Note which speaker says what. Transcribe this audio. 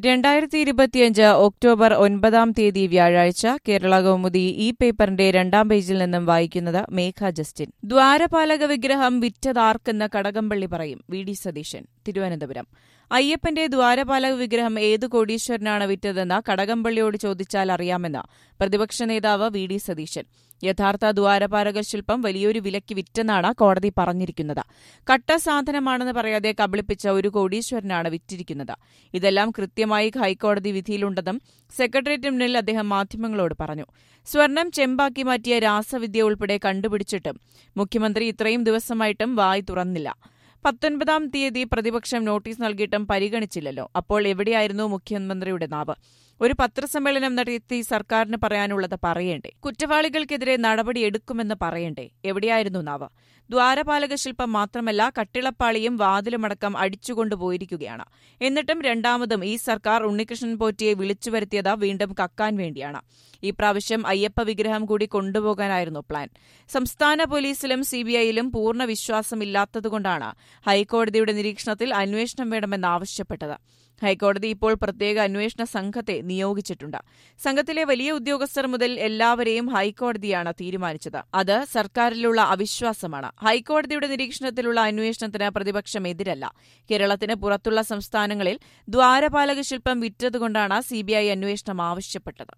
Speaker 1: രണ്ടായിരത്തി ഇരുപത്തിയഞ്ച് ഒക്ടോബർ ഒൻപതാം തീയതി വ്യാഴാഴ്ച കേരള കൗമുദി ഈ പേപ്പറിന്റെ രണ്ടാം പേജിൽ നിന്നും വായിക്കുന്നത് മേഘ ജസ്റ്റിൻ ദ്വാരപാലക വിഗ്രഹം വിറ്റതാർക്കെന്ന് കടകംപള്ളി പറയും വി ഡി സതീശൻ തിരുവനന്തപുരം അയ്യപ്പന്റെ ദ്വാരപാലക വിഗ്രഹം ഏത് കോടീശ്വരനാണ് വിറ്റതെന്ന് കടകംപള്ളിയോട് ചോദിച്ചാൽ അറിയാമെന്ന് പ്രതിപക്ഷ നേതാവ് വി ഡി സതീശൻ യഥാർത്ഥ ദ്വാരപാലക ശില്പം വലിയൊരു വിലയ്ക്ക് വിറ്റെന്നാണ് കോടതി പറഞ്ഞിരിക്കുന്നത് കട്ട സാധനമാണെന്ന് പറയാതെ കബളിപ്പിച്ച ഒരു കോടീശ്വരനാണ് വിറ്റിരിക്കുന്നത് ഇതെല്ലാം കൃത്യമായി ഹൈക്കോടതി വിധിയിലുണ്ടെന്നും സെക്രട്ടേറിയറ്റിന് മുന്നിൽ അദ്ദേഹം മാധ്യമങ്ങളോട് പറഞ്ഞു സ്വർണം ചെമ്പാക്കി മാറ്റിയ രാസവിദ്യ ഉൾപ്പെടെ കണ്ടുപിടിച്ചിട്ടും മുഖ്യമന്ത്രി ഇത്രയും ദിവസമായിട്ടും വായി തുറന്നില്ല പത്തൊൻപതാം തീയതി പ്രതിപക്ഷം നോട്ടീസ് നൽകിയിട്ടും പരിഗണിച്ചില്ലല്ലോ അപ്പോൾ എവിടെയായിരുന്നു മുഖ്യമന്ത്രിയുടെ നാവ് ഒരു പത്രസമ്മേളനം നടത്തി സർക്കാരിന് പറയാനുള്ളത് പറയണ്ടേ കുറ്റവാളികൾക്കെതിരെ നടപടി എടുക്കുമെന്ന് പറയണ്ടേ എവിടെയായിരുന്നു നാവ് ദ്വാരപാലക ശില്പം മാത്രമല്ല കട്ടിളപ്പാളിയും വാതിലുമടക്കം അടിച്ചുകൊണ്ടുപോയിരിക്കുകയാണ് എന്നിട്ടും രണ്ടാമതും ഈ സർക്കാർ ഉണ്ണികൃഷ്ണൻ പോറ്റിയെ വിളിച്ചുവരുത്തിയത് വീണ്ടും കക്കാൻ വേണ്ടിയാണ് ഈ പ്രാവശ്യം അയ്യപ്പ വിഗ്രഹം കൂടി കൊണ്ടുപോകാനായിരുന്നു പ്ലാൻ സംസ്ഥാന പോലീസിലും സിബിഐയിലും പൂർണ്ണ വിശ്വാസമില്ലാത്തതുകൊണ്ടാണ് ഹൈക്കോടതിയുടെ നിരീക്ഷണത്തിൽ അന്വേഷണം വേണമെന്നാവശ്യപ്പെട്ടത് ഹൈക്കോടതി ഇപ്പോൾ പ്രത്യേക അന്വേഷണ സംഘത്തെ നിയോഗിച്ചിട്ടുണ്ട് സംഘത്തിലെ വലിയ ഉദ്യോഗസ്ഥർ മുതൽ എല്ലാവരെയും ഹൈക്കോടതിയാണ് തീരുമാനിച്ചത് അത് സർക്കാരിലുള്ള അവിശ്വാസമാണ് ഹൈക്കോടതിയുടെ നിരീക്ഷണത്തിലുള്ള അന്വേഷണത്തിന് പ്രതിപക്ഷം എതിരല്ല കേരളത്തിന് പുറത്തുള്ള സംസ്ഥാനങ്ങളിൽ ദ്വാരപാലക ശില്പം വിറ്റതുകൊണ്ടാണ് സിബിഐ അന്വേഷണം ആവശ്യപ്പെട്ടത്